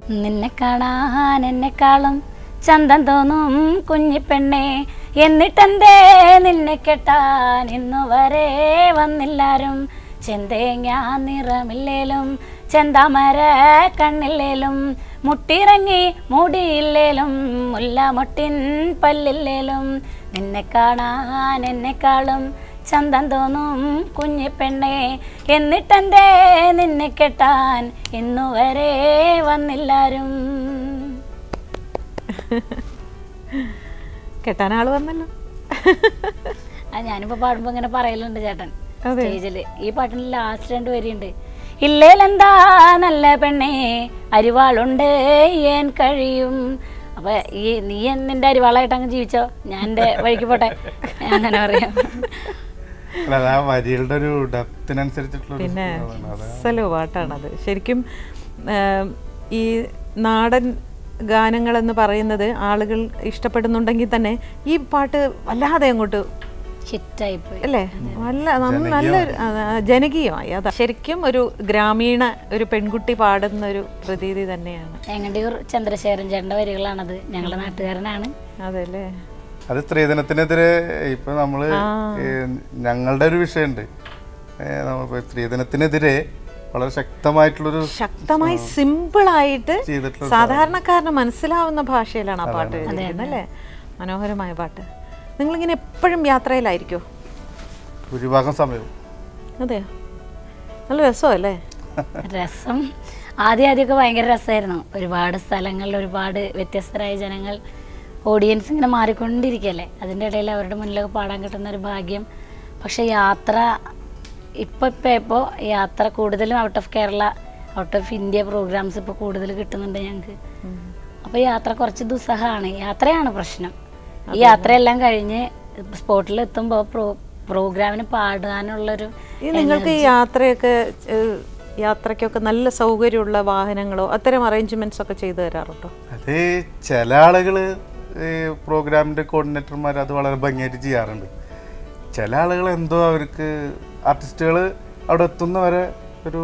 നിന്നെ കാണാൻ എന്നെക്കാളും ചന്തം തോന്നും കുഞ്ഞിപ്പെണ്ണെ എന്നിട്ടെന്തേ നിന്നെ കെട്ടാൻ ഇന്നു വരെ വന്നില്ലാരും ചെന്തേങ്ങ നിറമില്ലേലും ചെന്താമര കണ്ണില്ലേലും മുട്ടിറങ്ങി മുടിയില്ലേലും മുല്ലമൊട്ടിൻ പല്ലില്ലേലും നിന്നെ കാണാൻ എന്നെക്കാളും ചന്തം തോന്നും കുഞ്ഞിപ്പെണ്ണെ എന്നിട്ടെന്തേ നിന്നെ കെട്ടാൻ ഇന്നു വരെ വന്നില്ലാരും കെട്ടാൻ ആള് വന്നല്ലോ ആ ഞാനിപ്പോ പാടുമ്പോ ഇങ്ങനെ പറയലുണ്ട് ചേട്ടൻ അതെ. സ്റ്റേജില് ഈ പാട്ടിന് ലാസ്റ്റ് രണ്ട് വരിയുണ്ട് ഇല്ലേലെന്താ നല്ല പെണ്ണേ അരിവാളുണ്ട് ഏൻ കഴിയും അപ്പൊ ഈ നീ നിന്റെ അരിവാളായിട്ട് അങ്ങ് ജീവിച്ചോ ഞാൻ എൻ്റെ വഴിക്ക് പോട്ടെ ഞാൻ അങ്ങനെ പറയാം അല്ല അത് ആ വരികളുടെ ഒരു ഡെപ്തിനനുസരിച്ചിട്ടുള്ള ഒരു പിന്നെ ഇതാണ്. അതാ അസല് പാട്ടാണത് ശരിക്കും ആം, ഈ നാടൻ ഗാനങ്ങൾ എന്ന് പറയുന്നത് ആളുകൾ ഇഷ്ടപ്പെടുന്നുണ്ടെങ്കിൽ തന്നെ ഈ പാട്ട് വല്ലാതെ അങ്ങോട്ട് ഹിറ്റായി പോയി അല്ലേ നല്ല നന്ന- നല്ലൊരു ആ, ആ, ജനകീയമായി അതാ ശരിക്കും ഒരു ഗ്രാമീണ ഒരു പെൺകുട്ടി പാടുന്ന ഒരു പ്രതീതി തന്നെയാണ് ഞങ്ങളുടെ ചന്ദ്രശേഖരൻ ചേട്ടൻ്റെ വരികളാണത് ഞങ്ങളുടെ നാട്ടുകാരനാണ് അതെല്ലേ അത് സ്ത്രീധനത്തിനെതിരെ ഇപ്പൊ നമ്മള് ഏ, ഞങ്ങളുടെ ഒരു വിഷയമുണ്ട് ഏ, നമ്മളിപ്പോ സ്ത്രീധനത്തിനെതിരെ വളരെ ശക്തമായിട്ടുള്ളൊരു ശക്തമായി സിമ്പിളായിട്ട് ചെയ്തിട്ടുള്ള സാധാരണക്കാരന് മനസ്സിലാവുന്ന ഭാഷയിലാണ് ആ പാട്ട് എഴുതിയിരിക്കുന്നത് അല്ലേ മനോഹരമായ പാട്ട് നിങ്ങളിങ്ങനെ എപ്പോഴും യാത്രയിലായിരിക്കോ ഭൂരിഭാഗം സമയവും അതെയോ നല്ല രസമല്ലേ രസം ആദ്യം ആദ്യമൊക്കെ ഭയങ്കര രസമായിരുന്നു ഒരുപാട് സ്ഥലങ്ങളിൽ ഒരുപാട് വ്യത്യസ്തരായ ജനങ്ങൾ ഓഡിയൻസ് ഇങ്ങനെ മാറിക്കൊണ്ടിരിക്കുകയല്ലേ അതിൻ്റെ ഇടയിൽ അവരുടെ മുന്നിലൊക്കെ പാടാൻ കിട്ടുന്ന ഒരു ഭാഗ്യം പക്ഷെ യാത്ര ഇപ്പം ഇപ്പം ഇപ്പോൾ യാത്ര കൂടുതലും out of Kerala out of India programs ഇപ്പോൾ കൂടുതൽ കിട്ടുന്നുണ്ട് ഞങ്ങൾക്ക് അപ്പോൾ യാത്ര കുറച്ച് ദുസ്സഹമാണ് യാത്രയാണ് പ്രശ്നം ഈ യാത്രയെല്ലാം കഴിഞ്ഞ് സ്പോട്ടിൽ എത്തുമ്പോൾ പ്രോ പ്രോഗ്രാമിന് പാടാനുള്ളൊരു ഈ നിങ്ങൾക്ക് ഈ യാത്രയൊക്കെ ഏഹ്, യാത്രയ്ക്കൊക്കെ നല്ല സൗകര്യമുള്ള വാഹനങ്ങളോ അത്തരം അറേഞ്ച്മെന്റ്സ് ഒക്കെ ചെയ്തു തരാറുണ്ടോ അത് ചില ആളുകള് ഈ പ്രോഗ്രാമിന്റെ കോർഡിനേറ്റർമാർ അത് വളരെ ഭംഗിയായിട്ട് ചെയ്യാറുണ്ട് ചില ആളുകൾ എന്തോ അവർക്ക് ആർട്ടിസ്റ്റുകൾ അവിടെ എത്തുന്നവരെ ഒരു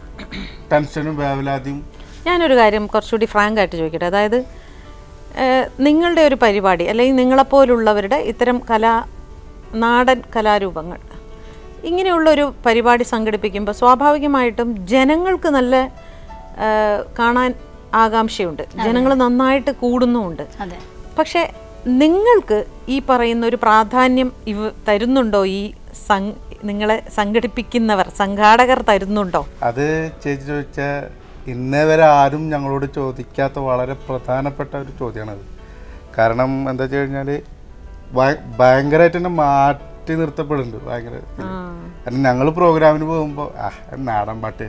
ടെൻഷനും വേവലാതിയും ഞാനൊരു കാര്യം കുറച്ചുകൂടി ഫ്രാങ്ക് ആയിട്ട് ചോദിക്കട്ടെ അതായത് ഏഹ്, നിങ്ങളുടെ ഒരു പരിപാടി അല്ലെങ്കിൽ നിങ്ങളെപ്പോലുള്ളവരുടെ ഇത്തരം കലാ നാടൻ കലാരൂപങ്ങൾ ഇങ്ങനെയുള്ളൊരു പരിപാടി സംഘടിപ്പിക്കുമ്പോൾ സ്വാഭാവികമായിട്ടും ജനങ്ങൾക്ക് നല്ല ഏഹ്, കാണാൻ ആകാംക്ഷയുണ്ട് ജനങ്ങൾ നന്നായിട്ട് കൂടുന്നുമുണ്ട് അതെ പക്ഷേ നിങ്ങൾക്ക് ഈ പറയുന്ന ഒരു പ്രാധാന്യം ഇവ തരുന്നുണ്ടോ ഈ സം- നിങ്ങളെ സംഘടിപ്പിക്കുന്നവർ സംഘാടകർ തരുന്നുണ്ടോ അത് ചേച്ചി ചോദിച്ച ഇന്നേ വരെ ആരും ഞങ്ങളോട് ചോദിക്കാത്ത വളരെ പ്രധാനപ്പെട്ട ഒരു ചോദ്യമാണത് കാരണം എന്താ വെച്ച് കഴിഞ്ഞാൽ ഭയങ്കരമായിട്ട് തന്നെ മാറ്റി നിർത്തപ്പെടുന്നുണ്ട് ഭയങ്കര കാരണം ഞങ്ങൾ പ്രോഗ്രാമിന് പോകുമ്പോൾ ആ നാടൻ പാട്ട്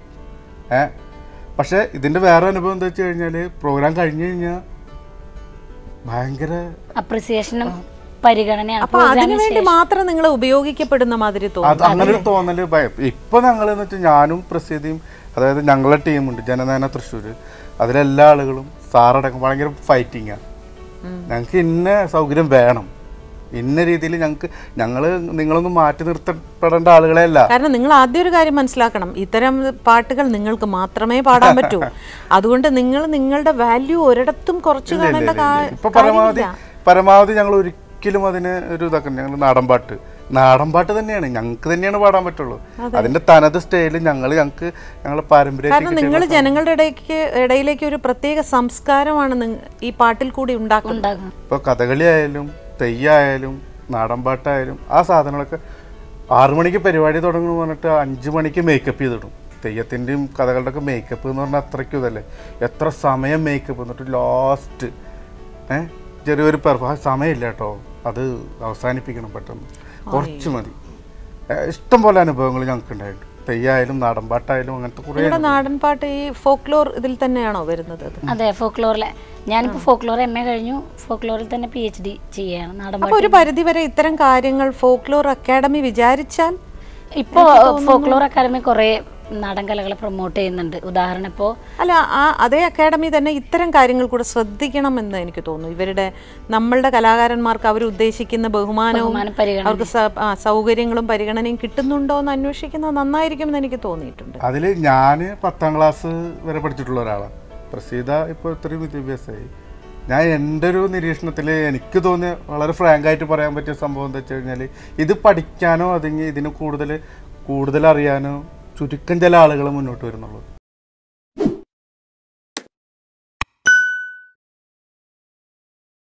ഏ പക്ഷെ ഇതിൻ്റെ വേറെ അനുഭവം എന്താ വെച്ച് കഴിഞ്ഞാൽ പ്രോഗ്രാം കഴിഞ്ഞ് കഴിഞ്ഞാൽ ഭയങ്കര അപ്രിസിയേഷനും പരിഗണനയാണ് അപ്പൊ അതിനു വേണ്ടി മാത്രം നിങ്ങൾ ഉപയോഗിക്കപ്പെടുന്ന മാതിരി തോന്നും അത് അങ്ങനെ ഒരു തോന്നല് ഭയ- ഇപ്പൊ ഞങ്ങൾ എന്ന് വെച്ചാൽ ഞാനും പ്രസിദ്ധിയും അതായത് ഞങ്ങളെ ടീമുണ്ട് ജനനയന തൃശ്ശൂർ അതിലെല്ലാ ആളുകളും സാറടക്കം ഭയങ്കര ഫൈറ്റിങ്ങാണ് ഞങ്ങൾക്ക് ഇന്ന സൗകര്യം വേണം ഇന്ന രീതിയിൽ ഞങ്ങൾക്ക് ഞങ്ങൾ നിങ്ങളൊന്നും മാറ്റി നിർത്തപ്പെടേണ്ട ആളുകളെ അല്ല കാരണം നിങ്ങൾ ആദ്യം ഒരു കാര്യം മനസ്സിലാക്കണം ഇത്തരം പാട്ടുകൾ നിങ്ങൾക്ക് മാത്രമേ പാടാൻ പറ്റൂ അതുകൊണ്ട് നിങ്ങൾ നിങ്ങളുടെ വാല്യൂ ഒരിടത്തും കുറച്ച് കാണേണ്ട കാ- ഇപ്പൊ പരമാവധി പരമാവധി ഞങ്ങൾ ഒരിക്കലും അതിന് ഒരു ഇതാക്കണം ഞങ്ങൾ നാടൻ പാട്ട് നാടൻ പാട്ട് തന്നെയാണ് ഞങ്ങൾക്ക് തന്നെയാണ് പാടാൻ പറ്റുള്ളൂ അതിന്റെ തനത് സ്റ്റൈല് ഞങ്ങൾ ഞങ്ങൾക്ക് ഞങ്ങളെ പാരമ്പര്യ കാരണം നിങ്ങൾ ജനങ്ങളുടെ ഇടയ്ക്ക് ഇടയിലേക്ക് ഒരു പ്രത്യേക സംസ്കാരമാണ് നിങ്ങ- ഈ പാട്ടിൽ കൂടി ഉണ്ടാക്കുന്നത് ഉണ്ടാകും ഇപ്പോൾ കഥകളി ആയാലും തെയ്യായാലും നാടൻപാട്ടായാലും ആ സാധനങ്ങളൊക്കെ ആറു മണിക്ക് പരിപാടി തുടങ്ങുന്നു പറഞ്ഞിട്ട് അഞ്ച് മണിക്ക് മേക്കപ്പ് ചെയ്തിടും തെയ്യത്തിൻ്റെയും കഥകളുടെ ഒക്കെ മേക്കപ്പ് എന്ന് പറഞ്ഞാൽ അത്രയ്ക്കും ഇതല്ലേ എത്ര സമയം മേക്കപ്പ് എന്നിട്ട് ലാസ്റ്റ് ഏഹ് ചെറിയൊരു പെർഫ സമയമില്ല കേട്ടോ അത് അവസാനിപ്പിക്കണം പെട്ടെന്ന് കുറച്ച് മതി ഏഹ് ഇഷ്ടം പോലെ അനുഭവങ്ങൾ ഞങ്ങൾക്ക് ഉണ്ടായിട്ടുണ്ട് തെയ്യായാലും നാടൻപാട്ടായാലും അങ്ങനത്തെ കുറേ നിങ്ങളുടെ നാടൻ പാട്ട് ഈ ഫോക്ലോർ ഇതിൽ തന്നെയാണോ വരുന്നത് അത് അതെ ഫോക്ലോറിലെ ഞാനിപ്പോൾ ഫോക്ലോർ എം എ കഴിഞ്ഞു ഫോക്ലോറിൽ തന്നെ പി എച്ച് ഡി ചെയ്യാണ് നാടൻ അപ്പൊ ഒരു പരിധി വരെ ഇത്തരം കാര്യങ്ങൾ ഫോക്ലോർ അക്കാഡമി വിചാരിച്ചാൽ ഇപ്പോൾ ഫോക്ലോർ അക്കാദമി കുറേ നാടൻ കലകളെ പ്രൊമോട്ട് ചെയ്യുന്നുണ്ട് ഉദാഹരണം ഇപ്പോൾ അല്ല ആ അതേ അക്കാഡമി തന്നെ ഇത്തരം കാര്യങ്ങൾ കൂടെ ശ്രദ്ധിക്കണം എന്ന് എനിക്ക് തോന്നുന്നു ഇവരുടെ നമ്മളുടെ കലാകാരന്മാർക്ക് അവർ ഉദ്ദേശിക്കുന്ന ബഹുമാനവും ബഹുമാനം പരിഗണന അവർക്ക് സ- ആ, സൗകര്യങ്ങളും പരിഗണനയും കിട്ടുന്നുണ്ടോ എന്ന് അന്വേഷിക്കുന്നത് നന്നായിരിക്കും എന്ന് എനിക്ക് തോന്നിയിട്ടുണ്ട് അതിൽ ഞാൻ പത്താം ക്ലാസ് വരെ പഠിച്ചിട്ടുള്ള ഒരാളാണ് പ്രസീത ഇപ്പോൾ ഇത്രയും വിദ്യാഭ്യാസമായി ഞാൻ എൻ്റെ ഒരു നിരീക്ഷണത്തിൽ എനിക്ക് തോന്നിയ വളരെ ഫ്രാങ്ക് ആയിട്ട് പറയാൻ പറ്റിയ സംഭവം എന്താ വെച്ച് കഴിഞ്ഞാൽ ഇത് പഠിക്കാനോ അതിന് ഇതിന് കൂടുതൽ കൂടുതൽ അറിയാനോ ചുരുക്കം ചില ആളുകൾ മുന്നോട്ട് വരുന്നുള്ളൂ